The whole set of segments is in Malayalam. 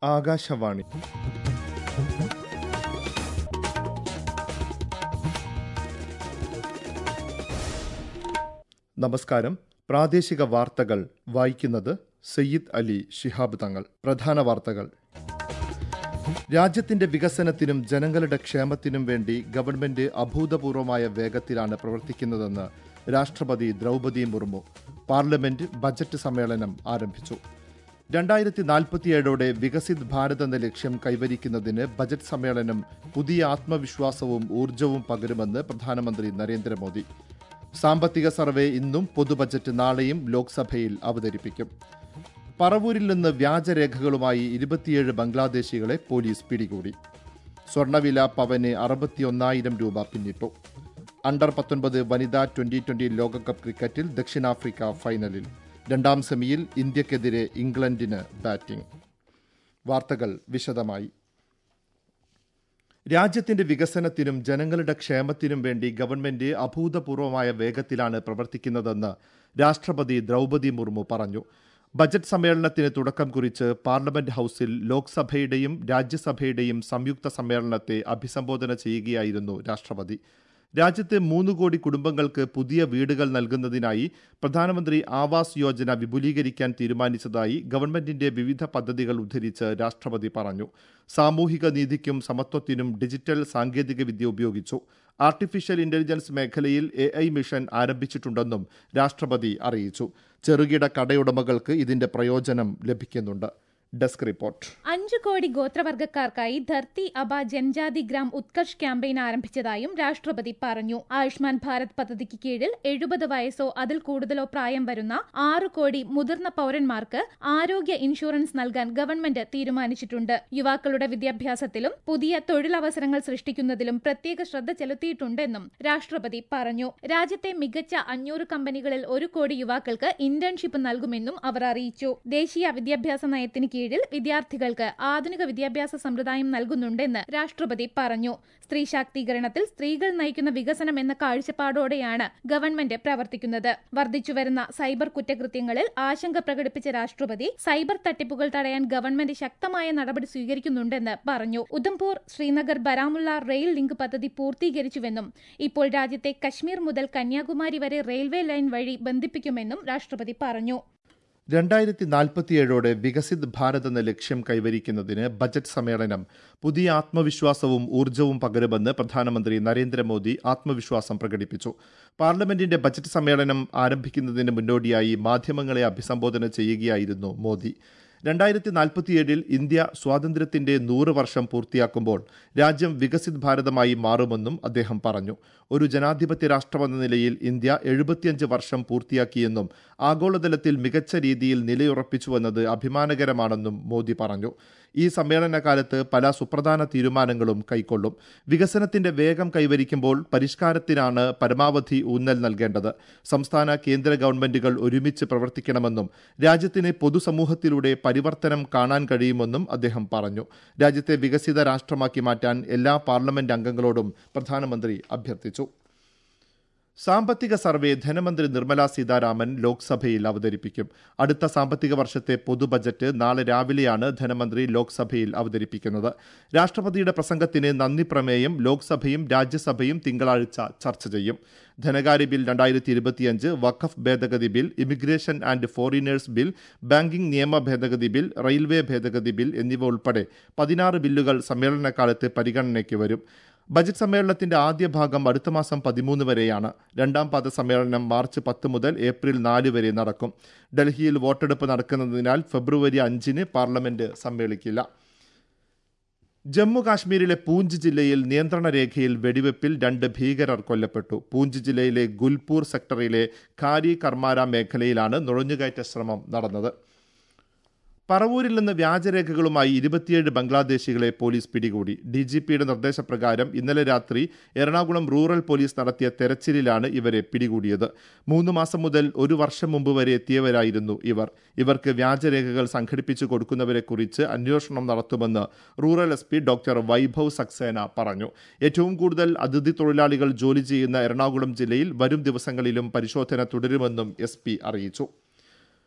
ആകാശവാണി നമസ്കാരം പ്രാദേശിക വാർത്തകൾ വായിക്കുന്നത് സയ്യിദ് അലി ശിഹാബ് തങ്ങൾ പ്രധാന വാർത്തകൾ രാജ്യത്തിന്റെ വികസനത്തിനും ജനങ്ങളുടെ ക്ഷേമത്തിനും വേണ്ടി ഗവൺമെന്റ് അഭൂതപൂർവമായ വേഗത്തിലാണ് പ്രവർത്തിക്കുന്നതെന്ന് രാഷ്ട്രപതി ദ്രൗപദി മുർമു പാർലമെന്റ് ബജറ്റ് സമ്മേളനം ആരംഭിച്ചു രണ്ടായിരത്തി നാൽപ്പത്തിയേഴോടെ വികസിത് ഭാരത് എന്ന ലക്ഷ്യം കൈവരിക്കുന്നതിന് ബജറ്റ് സമ്മേളനം പുതിയ ആത്മവിശ്വാസവും ഊർജവും പകരുമെന്ന് പ്രധാനമന്ത്രി നരേന്ദ്രമോദി സാമ്പത്തിക സർവേ ഇന്നും പൊതുബജറ്റ് നാളെയും ലോക്സഭയിൽ അവതരിപ്പിക്കും പറവൂരിൽ നിന്ന് വ്യാജരേഖകളുമായി ഇരുപത്തിയേഴ് ബംഗ്ലാദേശികളെ പോലീസ് പിടികൂടി സ്വർണ്ണവില പവന് അറുപത്തിയൊന്നായിരം രൂപ പിന്നിട്ടു അണ്ടർ പത്തൊൻപത് വനിതാ ട്വന്റി ട്വന്റി ലോകകപ്പ് ക്രിക്കറ്റിൽ ദക്ഷിണാഫ്രിക്ക ഫൈനലിൽ രണ്ടാം സെമിയിൽ ഇന്ത്യക്കെതിരെ ഇംഗ്ലണ്ടിന് ബാറ്റിംഗ് വാർത്തകൾ വിശദമായി രാജ്യത്തിന്റെ വികസനത്തിനും ജനങ്ങളുടെ ക്ഷേമത്തിനും വേണ്ടി ഗവൺമെന്റ് അഭൂതപൂർവമായ വേഗത്തിലാണ് പ്രവർത്തിക്കുന്നതെന്ന് രാഷ്ട്രപതി ദ്രൗപദി മുർമു പറഞ്ഞു ബജറ്റ് സമ്മേളനത്തിന് തുടക്കം കുറിച്ച് പാർലമെന്റ് ഹൌസിൽ ലോക്സഭയുടെയും രാജ്യസഭയുടെയും സംയുക്ത സമ്മേളനത്തെ അഭിസംബോധന ചെയ്യുകയായിരുന്നു രാഷ്ട്രപതി രാജ്യത്തെ മൂന്ന് കോടി കുടുംബങ്ങൾക്ക് പുതിയ വീടുകൾ നൽകുന്നതിനായി പ്രധാനമന്ത്രി ആവാസ് യോജന വിപുലീകരിക്കാൻ തീരുമാനിച്ചതായി ഗവൺമെന്റിന്റെ വിവിധ പദ്ധതികൾ ഉദ്ധരിച്ച് രാഷ്ട്രപതി പറഞ്ഞു സാമൂഹിക നീതിക്കും സമത്വത്തിനും ഡിജിറ്റൽ സാങ്കേതികവിദ്യ ഉപയോഗിച്ചു ആർട്ടിഫിഷ്യൽ ഇന്റലിജൻസ് മേഖലയിൽ എ ഐ മിഷൻ ആരംഭിച്ചിട്ടുണ്ടെന്നും രാഷ്ട്രപതി അറിയിച്ചു ചെറുകിട കടയുടമകൾക്ക് ഇതിന്റെ പ്രയോജനം ലഭിക്കുന്നുണ്ട് ഡെസ്ക് റിപ്പോർട്ട് അഞ്ചു കോടി ഗോത്രവർഗക്കാർക്കായി ധർത്തി അബ ജൻജാതി ഗ്രാം ഉത്കർഷ് ക്യാമ്പയിൻ ആരംഭിച്ചതായും രാഷ്ട്രപതി പറഞ്ഞു ആയുഷ്മാൻ ഭാരത് പദ്ധതിക്ക് കീഴിൽ എഴുപത് വയസ്സോ അതിൽ കൂടുതലോ പ്രായം വരുന്ന ആറ് കോടി മുതിർന്ന പൌരന്മാർക്ക് ആരോഗ്യ ഇൻഷുറൻസ് നൽകാൻ ഗവൺമെന്റ് തീരുമാനിച്ചിട്ടുണ്ട് യുവാക്കളുടെ വിദ്യാഭ്യാസത്തിലും പുതിയ തൊഴിലവസരങ്ങൾ സൃഷ്ടിക്കുന്നതിലും പ്രത്യേക ശ്രദ്ധ ചെലുത്തിയിട്ടുണ്ടെന്നും രാഷ്ട്രപതി പറഞ്ഞു രാജ്യത്തെ മികച്ച അഞ്ഞൂറ് കമ്പനികളിൽ ഒരു കോടി യുവാക്കൾക്ക് ഇന്റേൺഷിപ്പ് നൽകുമെന്നും അവർ അറിയിച്ചു ദേശീയ വിദ്യാഭ്യാസ നയത്തിന് കീഴിൽ വിദ്യാർത്ഥികൾക്ക് ആധുനിക വിദ്യാഭ്യാസ സമ്പ്രദായം നൽകുന്നുണ്ടെന്ന് രാഷ്ട്രപതി പറഞ്ഞു സ്ത്രീ ശാക്തീകരണത്തിൽ സ്ത്രീകൾ നയിക്കുന്ന വികസനം എന്ന കാഴ്ചപ്പാടോടെയാണ് ഗവൺമെന്റ് പ്രവർത്തിക്കുന്നത് വർദ്ധിച്ചുവരുന്ന സൈബർ കുറ്റകൃത്യങ്ങളിൽ ആശങ്ക പ്രകടിപ്പിച്ച രാഷ്ട്രപതി സൈബർ തട്ടിപ്പുകൾ തടയാൻ ഗവൺമെന്റ് ശക്തമായ നടപടി സ്വീകരിക്കുന്നുണ്ടെന്ന് പറഞ്ഞു ഉധംപൂർ ശ്രീനഗർ ബരാമുള്ള റെയിൽ ലിങ്ക് പദ്ധതി പൂർത്തീകരിച്ചുവെന്നും ഇപ്പോൾ രാജ്യത്തെ കശ്മീർ മുതൽ കന്യാകുമാരി വരെ റെയിൽവേ ലൈൻ വഴി ബന്ധിപ്പിക്കുമെന്നും രാഷ്ട്രപതി പറഞ്ഞു രണ്ടായിരത്തി നാൽപ്പത്തിയേഴോടെ വികസിത് ഭാരത് എന്ന ലക്ഷ്യം കൈവരിക്കുന്നതിന് ബജറ്റ് സമ്മേളനം പുതിയ ആത്മവിശ്വാസവും ഊർജവും പകരുമെന്ന് പ്രധാനമന്ത്രി നരേന്ദ്രമോദി ആത്മവിശ്വാസം പ്രകടിപ്പിച്ചു പാർലമെന്റിന്റെ ബജറ്റ് സമ്മേളനം ആരംഭിക്കുന്നതിന് മുന്നോടിയായി മാധ്യമങ്ങളെ അഭിസംബോധന ചെയ്യുകയായിരുന്നു മോദി രണ്ടായിരത്തി നാൽപ്പത്തിയേഴിൽ ഇന്ത്യ സ്വാതന്ത്ര്യത്തിന്റെ നൂറ് വർഷം പൂർത്തിയാക്കുമ്പോൾ രാജ്യം വികസിത് ഭാരതമായി മാറുമെന്നും അദ്ദേഹം പറഞ്ഞു ഒരു ജനാധിപത്യ രാഷ്ട്രമെന്ന നിലയിൽ ഇന്ത്യ എഴുപത്തിയഞ്ച് വർഷം പൂർത്തിയാക്കിയെന്നും ആഗോളതലത്തിൽ മികച്ച രീതിയിൽ നിലയുറപ്പിച്ചുവെന്നത് അഭിമാനകരമാണെന്നും മോദി പറഞ്ഞു ഈ സമ്മേളനകാലത്ത് പല സുപ്രധാന തീരുമാനങ്ങളും കൈക്കൊള്ളും വികസനത്തിന്റെ വേഗം കൈവരിക്കുമ്പോൾ പരിഷ്കാരത്തിനാണ് പരമാവധി ഊന്നൽ നൽകേണ്ടത് സംസ്ഥാന കേന്ദ്ര ഗവൺമെന്റുകൾ ഒരുമിച്ച് പ്രവർത്തിക്കണമെന്നും രാജ്യത്തിന് പൊതുസമൂഹത്തിലൂടെ പരിവർത്തനം കാണാൻ കഴിയുമെന്നും അദ്ദേഹം പറഞ്ഞു രാജ്യത്തെ വികസിത രാഷ്ട്രമാക്കി മാറ്റാൻ എല്ലാ പാർലമെന്റ് അംഗങ്ങളോടും പ്രധാനമന്ത്രി അഭ്യർത്ഥിച്ചു സാമ്പത്തിക സർവേ ധനമന്ത്രി നിർമ്മല സീതാരാമൻ ലോക്സഭയിൽ അവതരിപ്പിക്കും അടുത്ത സാമ്പത്തിക വർഷത്തെ പൊതുബജറ്റ് നാളെ രാവിലെയാണ് ധനമന്ത്രി ലോക്സഭയിൽ അവതരിപ്പിക്കുന്നത് രാഷ്ട്രപതിയുടെ പ്രസംഗത്തിന് നന്ദി പ്രമേയം ലോക്സഭയും രാജ്യസഭയും തിങ്കളാഴ്ച ചർച്ച ചെയ്യും ധനകാര്യ ബിൽ രണ്ടായിരത്തി ഇരുപത്തിയഞ്ച് വഖഫ് ഭേദഗതി bill immigration and foreigners bill banking നിയമ ഭേദഗതി ബിൽ റെയിൽവേ ഭേദഗതി ബിൽ എന്നിവ ഉൾപ്പെടെ പതിനാറ് ബില്ലുകൾ സമ്മേളനകാലത്ത് പരിഗണനയ്ക്ക് വരും ബജറ്റ് സമ്മേളനത്തിന്റെ ആദ്യ ഭാഗം അടുത്ത മാസം പതിമൂന്ന് വരെയാണ് രണ്ടാം പാദ സമ്മേളനം മാർച്ച് പത്ത് മുതൽ ഏപ്രിൽ നാല് വരെ നടക്കും ഡൽഹിയിൽ വോട്ടെടുപ്പ് നടക്കുന്നതിനാൽ ഫെബ്രുവരി അഞ്ചിന് പാർലമെന്റ് സമ്മേളിക്കില്ല ജമ്മു കാശ്മീരിലെ പൂഞ്ച് ജില്ലയിൽ നിയന്ത്രണ രേഖയിൽ വെടിവെപ്പിൽ രണ്ട് ഭീകരർ കൊല്ലപ്പെട്ടു പൂഞ്ച് ജില്ലയിലെ ഗുൽപൂർ സെക്ടറിലെ ഖാരി കർമാര മേഖലയിലാണ് നുഴഞ്ഞുകയറ്റ ശ്രമം നടന്നത് പറവൂരിൽ നിന്ന് വ്യാജരേഖകളുമായി ഇരുപത്തിയേഴ് ബംഗ്ലാദേശികളെ പോലീസ് പിടികൂടി ഡി ജി പിയുടെ നിർദ്ദേശപ്രകാരം ഇന്നലെ രാത്രി എറണാകുളം റൂറൽ പോലീസ് നടത്തിയ തെരച്ചിലിലാണ് ഇവരെ പിടികൂടിയത് മൂന്ന് മാസം മുതൽ ഒരു വർഷം മുമ്പ് വരെ എത്തിയവരായിരുന്നു ഇവർ ഇവർക്ക് വ്യാജരേഖകൾ സംഘടിപ്പിച്ചു കൊടുക്കുന്നവരെക്കുറിച്ച് അന്വേഷണം നടത്തുമെന്ന് rural S P doctor Vaibhav Saxena പറഞ്ഞു ഏറ്റവും കൂടുതൽ അതിഥി തൊഴിലാളികൾ ജോലി ചെയ്യുന്ന എറണാകുളം ജില്ലയിൽ വരും ദിവസങ്ങളിലും പരിശോധന തുടരുമെന്നും എസ് അറിയിച്ചു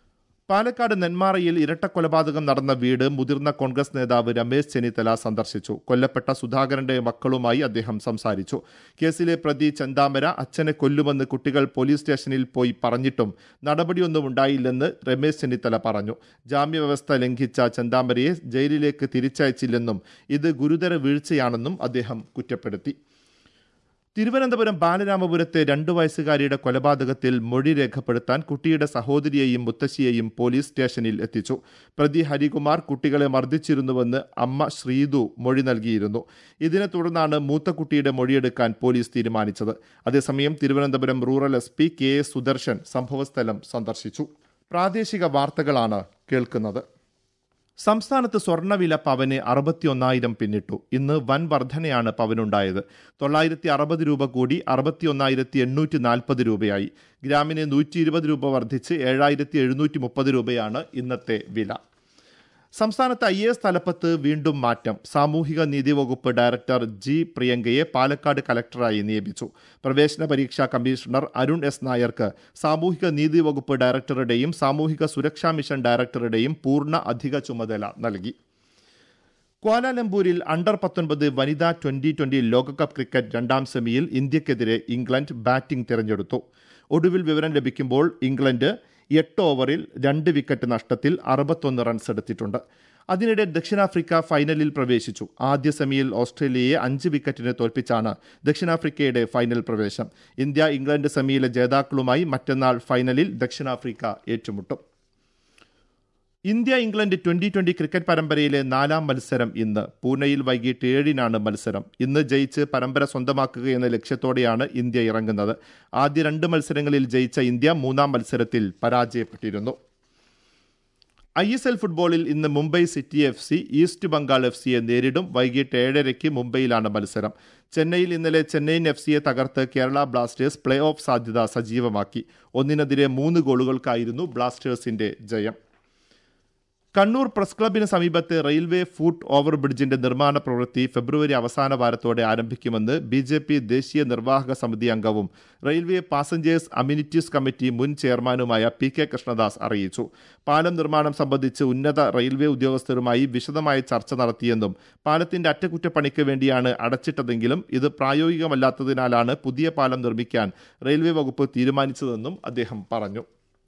പാലക്കാട് നെന്മാറയിൽ ഇരട്ടക്കൊലപാതകം നടന്ന വീട് മുതിർന്ന കോൺഗ്രസ് നേതാവ് രമേശ് ചെന്നിത്തല സന്ദർശിച്ചു കൊല്ലപ്പെട്ട സുധാകരന്റെ മക്കളുമായി അദ്ദേഹം സംസാരിച്ചു കേസിലെ പ്രതി ചെന്താമര അച്ഛനെ കൊല്ലുമെന്ന് കുട്ടികൾ പോലീസ് സ്റ്റേഷനിൽ പോയി പറഞ്ഞിട്ടും നടപടിയൊന്നും ഉണ്ടായില്ലെന്ന് രമേശ് ചെന്നിത്തല പറഞ്ഞു ജാമ്യവ്യവസ്ഥ ലംഘിച്ച ചെന്താമരയെ ജയിലിലേക്ക് തിരിച്ചയച്ചില്ലെന്നും ഇത് ഗുരുതര വീഴ്ചയാണെന്നും അദ്ദേഹം കുറ്റപ്പെടുത്തി തിരുവനന്തപുരം ബാലരാമപുരത്തെ രണ്ടു വയസ്സുകാരിയുടെ കൊലപാതകത്തിൽ മൊഴി രേഖപ്പെടുത്താൻ കുട്ടിയുടെ സഹോദരിയെയും മുത്തശ്ശിയെയും പോലീസ് സ്റ്റേഷനിൽ എത്തിച്ചു പ്രതി ഹരികുമാർ കുട്ടികളെ മർദ്ദിച്ചിരുന്നുവെന്ന് അമ്മ ശ്രീതു മൊഴി നൽകിയിരുന്നു ഇതിനെ തുടർന്നാണ് മൂത്ത കുട്ടിയുടെ മൊഴിയെടുക്കാൻ പോലീസ് തീരുമാനിച്ചത് അതേസമയം Thiruvananthapuram rural S P K S Sudarshan സംഭവസ്ഥലം സന്ദർശിച്ചു പ്രാദേശിക വാർത്തകളാണ് കേൾക്കുന്നത് സംസ്ഥാനത്ത് സ്വർണ്ണവില പവന് അറുപത്തിയൊന്നായിരം പിന്നിട്ടു ഇന്ന് വൻ വർധനയാണ് പവനുണ്ടായത് തൊള്ളായിരത്തി അറുപത് രൂപ കൂടി അറുപത്തിയൊന്നായിരത്തി എണ്ണൂറ്റി നാൽപ്പത് രൂപയായി ഗ്രാമിന് നൂറ്റി ഇരുപത് രൂപ വർദ്ധിച്ച് ഏഴായിരത്തി എഴുന്നൂറ്റി മുപ്പത് രൂപയാണ് ഇന്നത്തെ വില സംസ്ഥാനത്ത് ഐ എസ് തലപ്പത്ത് വീണ്ടും മാറ്റം സാമൂഹിക നീതി വകുപ്പ് ഡയറക്ടർ ജി പ്രിയങ്കയെ പാലക്കാട് കലക്ടറായി നിയമിച്ചു പ്രവേശന പരീക്ഷാ കമ്മീഷണർ അരുൺ എസ് നായർക്ക് സാമൂഹിക നീതി വകുപ്പ് ഡയറക്ടറുടെയും സാമൂഹിക സുരക്ഷാ മിഷൻ ഡയറക്ടറുടെയും പൂർണ്ണ അധിക ചുമതല നൽകി ക്വാലാലംപൂരിൽ അണ്ടർ പത്തൊൻപത് വനിതാ ട്വന്റി ട്വന്റി ലോകകപ്പ് ക്രിക്കറ്റ് രണ്ടാം സെമിയിൽ ഇന്ത്യക്കെതിരെ ഇംഗ്ലണ്ട് ബാറ്റിംഗ് തിരഞ്ഞെടുത്തു ഒടുവിൽ വിവരം ലഭിക്കുമ്പോൾ ഇംഗ്ലണ്ട് എട്ട് ഓവറിൽ രണ്ട് വിക്കറ്റ് നഷ്ടത്തിൽ അറുപത്തൊന്ന് റൺസ് എടുത്തിട്ടുണ്ട് അതിനിടെ ദക്ഷിണാഫ്രിക്ക ഫൈനലിൽ പ്രവേശിച്ചു ആദ്യ സെമിയിൽ ഓസ്ട്രേലിയയെ അഞ്ച് വിക്കറ്റിന് തോൽപ്പിച്ചാണ് ദക്ഷിണാഫ്രിക്കയുടെ ഫൈനൽ പ്രവേശം ഇന്ത്യ ഇംഗ്ലണ്ട് സെമിയിലെ ജേതാക്കളുമായി മറ്റന്നാൾ ഫൈനലിൽ ദക്ഷിണാഫ്രിക്ക ഏറ്റുമുട്ടും India England twenty twenty cricket പരമ്പരയിലെ നാലാം മത്സരം ഇന്ന് പൂനെയിൽ വൈകിട്ട് ഏഴിനാണ് മത്സരം ഇന്ന് ജയിച്ച് പരമ്പര സ്വന്തമാക്കുക എന്ന ലക്ഷ്യത്തോടെയാണ് ഇന്ത്യ ഇറങ്ങുന്നത് ആദ്യ രണ്ട് മത്സരങ്ങളിൽ ജയിച്ച ഇന്ത്യ മൂന്നാം മത്സരത്തിൽ പരാജയപ്പെട്ടിരുന്നു ഐ എസ് എൽ ഫുട്ബോളിൽ ഇന്ന് Mumbai City F C East Bengal F സിയെ നേരിടും വൈകിട്ട് ഏഴരയ്ക്ക് മുംബൈയിലാണ് മത്സരം ചെന്നൈയിൽ ഇന്നലെ ചെന്നൈയിൻ എഫ് സിയെ തകർത്ത് കേരള ബ്ലാസ്റ്റേഴ്സ് പ്ലേ ഓഫ് സാധ്യത സജീവമാക്കി ഒന്നിനെതിരെ മൂന്ന് ഗോളുകൾക്കായിരുന്നു ബ്ലാസ്റ്റേഴ്സിന്റെ ജയം കണ്ണൂർ പ്രസ് ക്ലബിന് സമീപത്ത് റെയിൽവേ ഫുട് ഓവർ ബ്രിഡ്ജിന്റെ നിർമ്മാണ പ്രവൃത്തി ഫെബ്രുവരി അവസാന വാരത്തോടെ ആരംഭിക്കുമെന്ന് ബി ജെ പി ദേശീയ നിർവാഹക സമിതി അംഗവും റെയിൽവേ പാസഞ്ചേഴ്സ് അമ്യൂണിറ്റീസ് കമ്മിറ്റി മുൻ ചെയർമാനുമായ പി കെ കൃഷ്ണദാസ് അറിയിച്ചു പാലം നിർമ്മാണം സംബന്ധിച്ച് ഉന്നത റെയിൽവേ ഉദ്യോഗസ്ഥരുമായി വിശദമായ ചർച്ച നടത്തിയെന്നും പാലത്തിന്റെ അറ്റകുറ്റപ്പണിക്ക് വേണ്ടിയാണ് അടച്ചിട്ടതെങ്കിലും ഇത് പ്രായോഗികമല്ലാത്തതിനാലാണ് പുതിയ പാലം നിർമ്മിക്കാൻ റെയിൽവേ വകുപ്പ് തീരുമാനിച്ചതെന്നും അദ്ദേഹം പറഞ്ഞു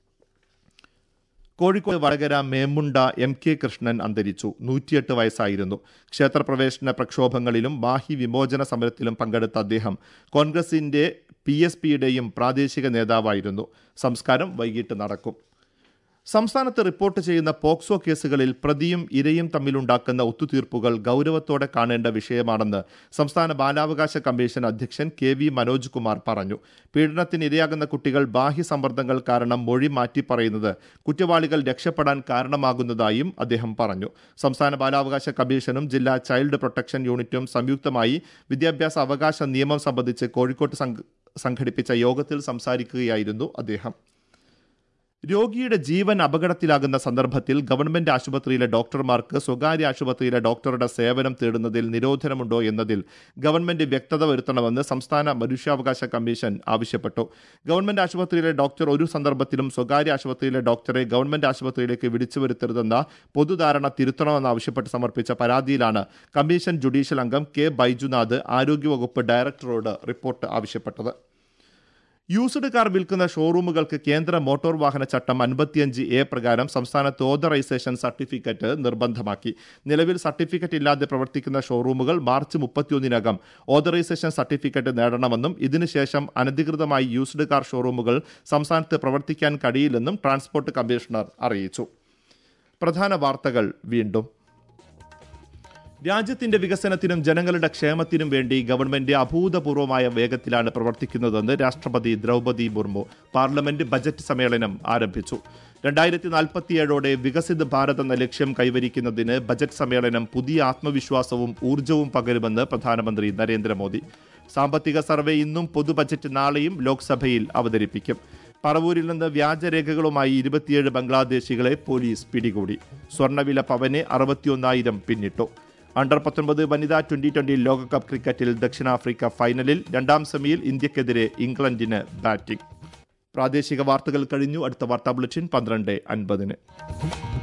കോഴിക്കോട് വടകര മേമുണ്ട എം കെ കൃഷ്ണൻ അന്തരിച്ചു നൂറ്റിയെട്ട് വയസ്സായിരുന്നു ക്ഷേത്രപ്രവേശന പ്രക്ഷോഭങ്ങളിലും മാഹി വിമോചന സമരത്തിലും പങ്കെടുത്ത അദ്ദേഹം കോൺഗ്രസിന്റെ പി എസ് പിയുടെയും പ്രാദേശിക നേതാവായിരുന്നു സംസ്കാരം വൈകിട്ട് നടക്കും സംസ്ഥാനത്ത് റിപ്പോർട്ട് ചെയ്യുന്ന പോക്സോ കേസുകളിൽ പ്രതിയും ഇരയും തമ്മിലുണ്ടാക്കുന്ന ഒത്തുതീർപ്പുകൾ ഗൗരവത്തോടെ കാണേണ്ട വിഷയമാണെന്ന് സംസ്ഥാന ബാലാവകാശ കമ്മീഷൻ അധ്യക്ഷൻ കെ വി മനോജ് കുമാർ പറഞ്ഞു പീഡനത്തിന് ഇരയാകുന്ന കുട്ടികൾ ബാഹ്യ സമ്മർദ്ദങ്ങൾ കാരണം മൊഴി മാറ്റി പറയുന്നത് കുറ്റവാളികൾ രക്ഷപ്പെടാൻ കാരണമാകുന്നതായും അദ്ദേഹം പറഞ്ഞു സംസ്ഥാന ബാലാവകാശ കമ്മീഷനും ജില്ലാ ചൈൽഡ് പ്രൊട്ടക്ഷൻ യൂണിറ്റും സംയുക്തമായി വിദ്യാഭ്യാസ അവകാശ നിയമം സംബന്ധിച്ച് കോഴിക്കോട്ട് സംഘടിപ്പിച്ച യോഗത്തിൽ സംസാരിക്കുകയായിരുന്നു അദ്ദേഹം രോഗിയുടെ ജീവൻ അപകടത്തിലാകുന്ന സന്ദർഭത്തിൽ ഗവൺമെന്റ് ആശുപത്രിയിലെ ഡോക്ടർമാർക്ക് സ്വകാര്യ ആശുപത്രിയിലെ ഡോക്ടറുടെ സേവനം തേടുന്നതിൽ നിരോധനമുണ്ടോ എന്നതിൽ ഗവൺമെന്റ് വ്യക്തത വരുത്തണമെന്ന് സംസ്ഥാന മനുഷ്യാവകാശ കമ്മീഷൻ ആവശ്യപ്പെട്ടു ഗവൺമെന്റ് ആശുപത്രിയിലെ ഡോക്ടർ ഒരു സന്ദർഭത്തിലും സ്വകാര്യ ആശുപത്രിയിലെ ഡോക്ടറെ ഗവൺമെന്റ് ആശുപത്രിയിലേക്ക് വിളിച്ചു വരുത്തരുതെന്ന പൊതുധാരണ തിരുത്തണമെന്നാവശ്യപ്പെട്ട് സമർപ്പിച്ച പരാതിയിലാണ് കമ്മീഷൻ ജുഡീഷ്യൽ അംഗം കെ ബൈജുനാഥ് ആരോഗ്യവകുപ്പ് ഡയറക്ടറോട് റിപ്പോർട്ട് ആവശ്യപ്പെട്ടത് യൂസ്ഡ് കാർ വിൽക്കുന്ന ഷോറൂമുകൾക്ക് കേന്ദ്ര മോട്ടോർ വാഹന ചട്ടം അൻപത്തിയഞ്ച് എ പ്രകാരം സംസ്ഥാനത്ത് ഓതറൈസേഷൻ സർട്ടിഫിക്കറ്റ് നിർബന്ധമാക്കി നിലവിൽ സർട്ടിഫിക്കറ്റ് ഇല്ലാതെ പ്രവർത്തിക്കുന്ന ഷോറൂമുകൾ മാർച്ച് മുപ്പത്തിയൊന്നിനകം ഓതറൈസേഷൻ സർട്ടിഫിക്കറ്റ് നേടണമെന്നും ഇതിനുശേഷം അനധികൃതമായി യൂസ്ഡ് കാർ ഷോറൂമുകൾ സംസ്ഥാനത്ത് പ്രവർത്തിക്കാൻ കഴിയില്ലെന്നും ട്രാൻസ്പോർട്ട് കമ്മീഷണർ അറിയിച്ചു പ്രധാന വാർത്തകൾ വീണ്ടും രാജ്യത്തിന്റെ വികസനത്തിനും ജനങ്ങളുടെ ക്ഷേമത്തിനും വേണ്ടി ഗവൺമെന്റ് അഭൂതപൂർവമായ വേഗത്തിലാണ് പ്രവർത്തിക്കുന്നതെന്ന് രാഷ്ട്രപതി ദ്രൗപദി മുർമു പാർലമെന്റ് ബജറ്റ് സമ്മേളനം ആരംഭിച്ചു രണ്ടായിരത്തി നാൽപ്പത്തിയേഴോടെ വികസിത് ഭാരത് എന്ന ലക്ഷ്യം കൈവരിക്കുന്നതിന് ബജറ്റ് സമ്മേളനം പുതിയ ആത്മവിശ്വാസവും ഊർജവും പകരുമെന്ന് പ്രധാനമന്ത്രി നരേന്ദ്രമോദി സാമ്പത്തിക സർവേ ഇന്നും പൊതു ബജറ്റ് നാളെയും ലോക്സഭയിൽ അവതരിപ്പിക്കും പറവൂരിൽ നിന്ന് വ്യാജരേഖകളുമായി ഇരുപത്തിയേഴ് ബംഗ്ലാദേശികളെ പോലീസ് പിടികൂടി സ്വർണ്ണവില പവന് അറുപത്തിയൊന്നായിരം പിന്നിട്ടു അണ്ടർ പത്തൊൻപത് വനിതാ ട്വന്റി ട്വന്റി ലോകകപ്പ് ക്രിക്കറ്റിൽ ദക്ഷിണാഫ്രിക്ക ഫൈനലിൽ രണ്ടാം സെമിയിൽ ഇന്ത്യക്കെതിരെ ഇംഗ്ലണ്ടിന് ബാറ്റിംഗ് പ്രാദേശിക വാർത്തകൾ കഴിഞ്ഞു അടുത്ത വാർത്താ ബുള്ളറ്റിൻ പന്ത്രണ്ട് അൻപതിന്